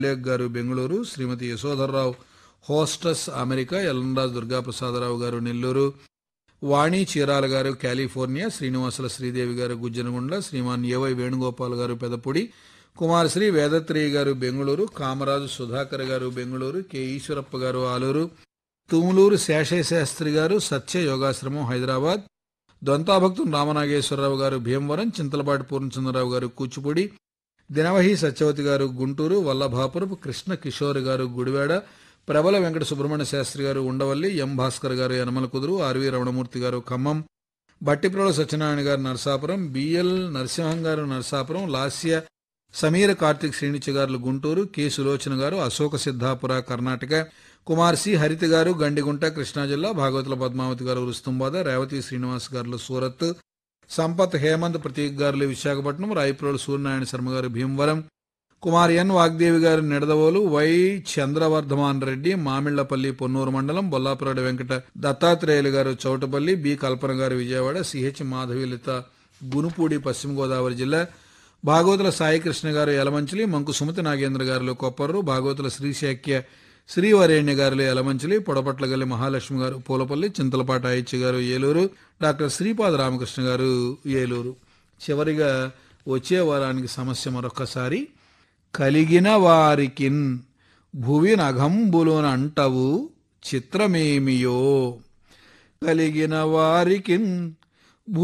lake గారు Bengaluru Srimathi Yashodhar Rao Houston America Yellamraju Durgaprasadarao గారు నెల్లూరు వాణి చీరాల గారు కాలిఫోర్నియా శ్రీనివాసుల శ్రీదేవి గారు గుజ్జనగుండ్ల శ్రీమాన్ ఏవై వేణుగోపాల్ గారు పెదపొడి కుమారశ్రీ వేదత్రేయ గారు బెంగళూరు కామరాజు సుధాకర్ గారు బెంగళూరు కె ఈశ్వరప్ప గారు ఆలూరు తుములూరు శేషయ్య శాస్త్రి గారు సత్య యోగాశ్రమం హైదరాబాద్ దొంతాభక్తులు రామనాగేశ్వరరావు గారు భీమవరం చింతలపాటి పూర్ణచంద్రరావు గారు కూచిపూడి దినవహి సత్యవతి గారు గుంటూరు వల్లభాపురపు కృష్ణ కిషోర్ గారు గుడివాడ ప్రబల వెంకట సుబ్రహ్మణ్య శాస్త్రి గారు ఉండవల్లి ఎం భాస్కర్ గారు యనమల కుదురు ఆర్వి రమణమూర్తి గారు ఖమ్మం బట్టిప్రోల సత్యనారాయణ గారు నరసాపురం బిఎల్ నరసింహం గారు నరసాపురం లాస్య సమీర కార్తిక్ శ్రేణిచి గారు గుంటూరు కె సులోచన గారు అశోక సిద్ధాపుర కర్ణాటక కుమార్ సి హరిత గారు గండిగుంట కృష్ణా జిల్లా భాగవతుల పద్మావతి గారు రుస్తుంబాద రేవతి శ్రీనివాస్ గారు సూరత్ సంపత్ హేమంత్ ప్రతీక్ గారు విశాఖపట్నం రాయప్రోలు సూర్యనారాయణ శర్మ గారు భీమవరం కుమార్ ఎన్ వాగ్దేవి గారు నిడదవోలు వై చంద్రవర్ధమాన్ రెడ్డి మామిళ్లపల్లి పొన్నూరు మండలం బొల్లాపురాడు వెంకట దత్తాత్రేయులు గారు చౌటపల్లి బి కల్పన గారు విజయవాడ సిహెచ్ మాధవిలత గునుపూడి పశ్చిమ గోదావరి జిల్లా భాగవతుల సాయికృష్ణ గారు యలమంచిలి మంకు సుమతి నాగేంద్ర గారు కొప్పర్రు భాగవతుల శ్రీశాక్య శ్రీవరేణ్య గారు యలమంచిలి పొడపట్లగల్లి మహాలక్ష్మి గారు పూలపల్లి చింతలపాట అయ్యచ్చి గారు ఏలూరు డాక్టర్ శ్రీపాద రామకృష్ణ గారు ఏలూరు చివరిగా వచ్చే వారానికి సమస్య మరొకసారి కలిగిన వారికిన్ భువి నఘంబులునంటవు చిత్రమేమియో కలిగిన వారికిన్